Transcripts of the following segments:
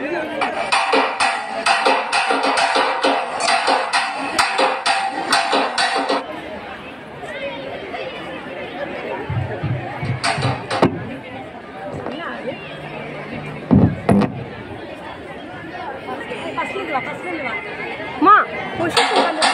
மா பொசிஷன் பண்ணு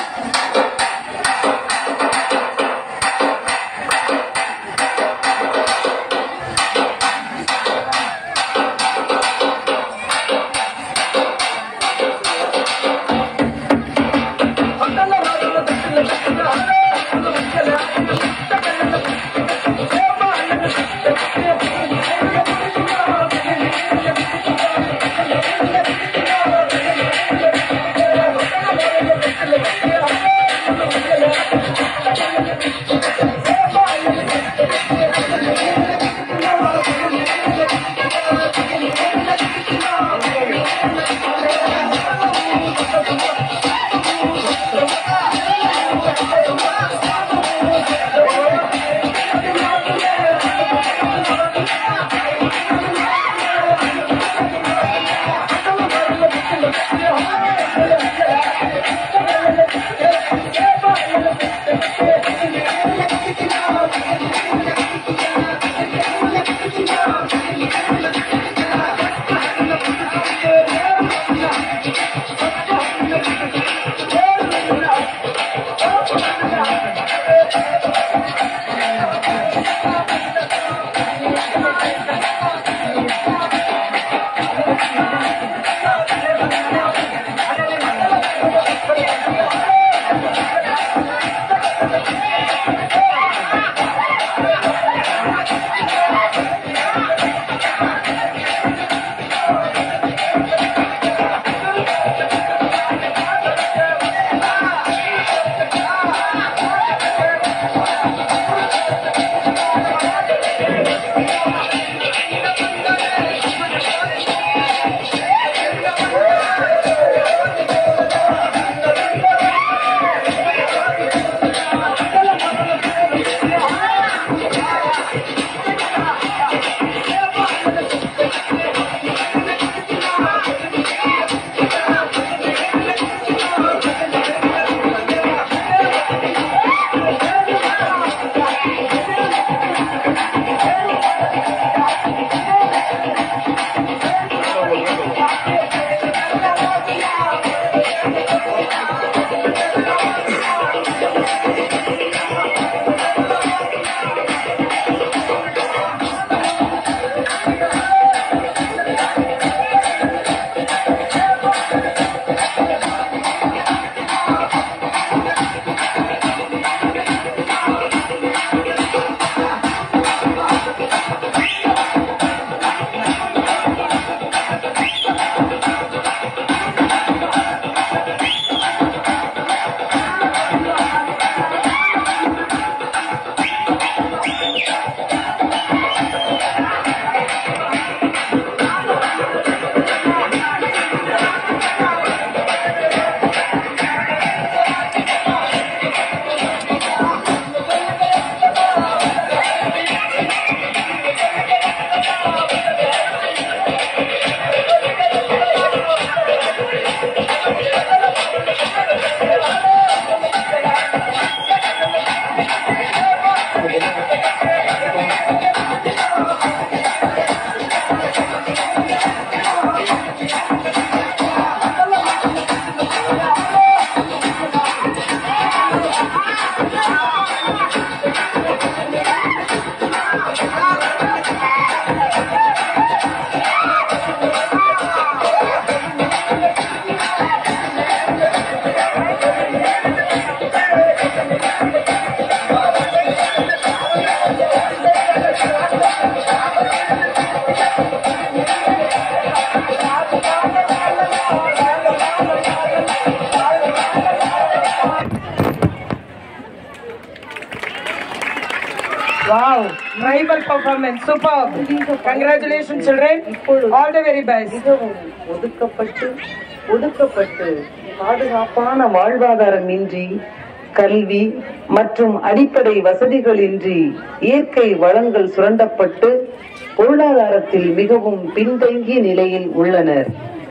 Wow, tribal performance, superb. Congratulations, children. All the very best. மிகவும் ஒதுக்கப்பட்டு ஒடுக்கப்பட்டு பாதுகாப்பான வாழ்வாதாரம் இன்றி கல்வி மற்றும் அடிப்படை வசதிகளின்றி இயற்கை வளங்கள் சுரண்டப்பட்டு பொருளாதாரத்தில் மிகவும் பின்தங்கிய நிலையில் உள்ளனர்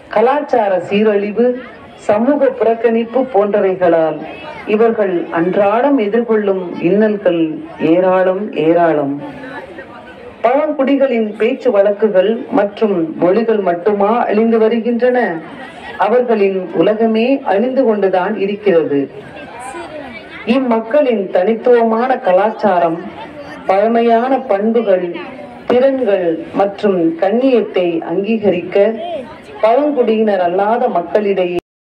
கலாச்சார சீரழிவு சமூக புறக்கணிப்பு போன்றவைகளால் இவர்கள் அன்றாடம் எதிர்கொள்ளும் இன்னல்கள் ஏராளம் ஏராளம் பழங்குடிகளின் பேச்சு வழக்குகள் மற்றும் மொழிகள் மட்டுமா அழிந்து வருகின்றன அவர்களின் உலகமே அழிந்து கொண்டுதான் இருக்கிறது இம்மக்களின் தனித்துவமான கலாச்சாரம் பழமையான பண்புகள் திறன்கள் மற்றும் கண்ணியத்தை அங்கீகரிக்க பழங்குடியினர் அல்லாத மக்களிடையே